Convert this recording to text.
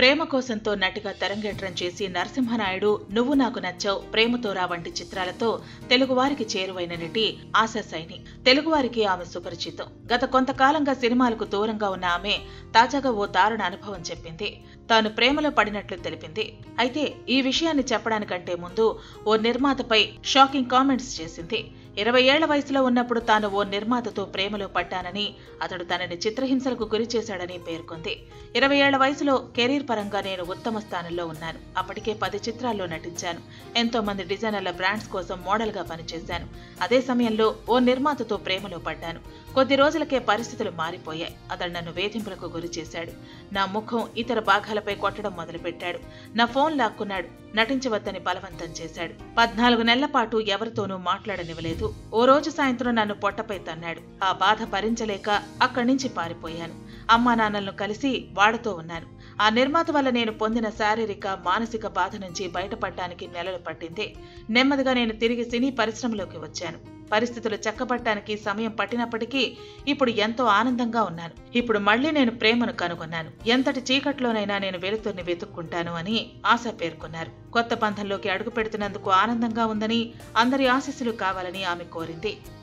ప్రేమ కోసంతో నటిగా తెరంగేట్రం చేసి నరసింహనాయుడు నువ్వు నాకు నచ్చావు ప్రేమతోరా వంటి చిత్రాలతో తెలుగువారికి చేరువైన నటి ఆశా సైని తెలుగువారికి ఆమె సుపరిచితం గత కొంతకాలంగా సినిమాలకు దూరంగా ఉన్న ఆమె తాజాగా ఓ దారుణ అనుభవం చెప్పింది తాను ప్రేమలో పడినట్లు తెలిపింది అయితే ఈ విషయాన్ని చెప్పడానికంటే ముందు ఓ నిర్మాతపై షాకింగ్ కామెంట్స్ చేసింది ఇరవై ఏళ్ల వయసులో ఉన్నప్పుడు తాను ఓ నిర్మాతతో ప్రేమలో పడ్డానని అతడు తనని చిత్రహింసలకు గురి చేశాడని పేర్కొంది ఇరవై ఏళ్ల వయసులో కెరీర్ పరంగా నేను ఉత్తమ స్థానంలో ఉన్నాను అప్పటికే పది చిత్రాల్లో నటించాను ఎంతో మంది డిజైనర్ల బ్రాండ్స్ కోసం మోడల్ గా పనిచేశాను అదే సమయంలో ఓ నిర్మాతతో ప్రేమలో పడ్డాను కొద్ది రోజులకే పరిస్థితులు మారిపోయాయి అతడు నన్ను వేధింపులకు గురి చేశాడు నా ముఖం ఇతర భాగాలపై కొట్టడం మొదలుపెట్టాడు నా ఫోన్ లాక్కున్నాడు నటించవద్దని బలవంతం చేశాడు పద్నాలుగు నెలల పాటు ఎవరితోనూ మాట్లాడనివ్వలేదు ఓ రోజు సాయంత్రం నన్ను పొట్టపై తన్నాడు ఆ బాధ భరించలేక అక్కడి నుంచి పారిపోయాను అమ్మా నాన్నలను కలిసి వాడుతూ ఉన్నాను ఆ నిర్మాత వల్ల నేను పొందిన శారీరక మానసిక బాధ నుంచి బయటపడడానికి నెలలు పట్టింది నెమ్మదిగా నేను తిరిగి సినీ పరిశ్రమలోకి వచ్చాను పరిస్థితులు చక్కబట్టడానికి సమయం పట్టినప్పటికీ ఇప్పుడు ఎంతో ఆనందంగా ఉన్నాను ఇప్పుడు మళ్ళీ నేను ప్రేమను కనుగొన్నాను ఎంతటి చీకట్లోనైనా నేను వెలుతుర్ని వెతుక్కుంటాను అని ఆశ పేర్కొన్నారు కొత్త బంధంలోకి అడుగు పెడుతున్నందుకు ఆనందంగా ఉందని అందరి ఆశీస్సులు కావాలని ఆమె కోరింది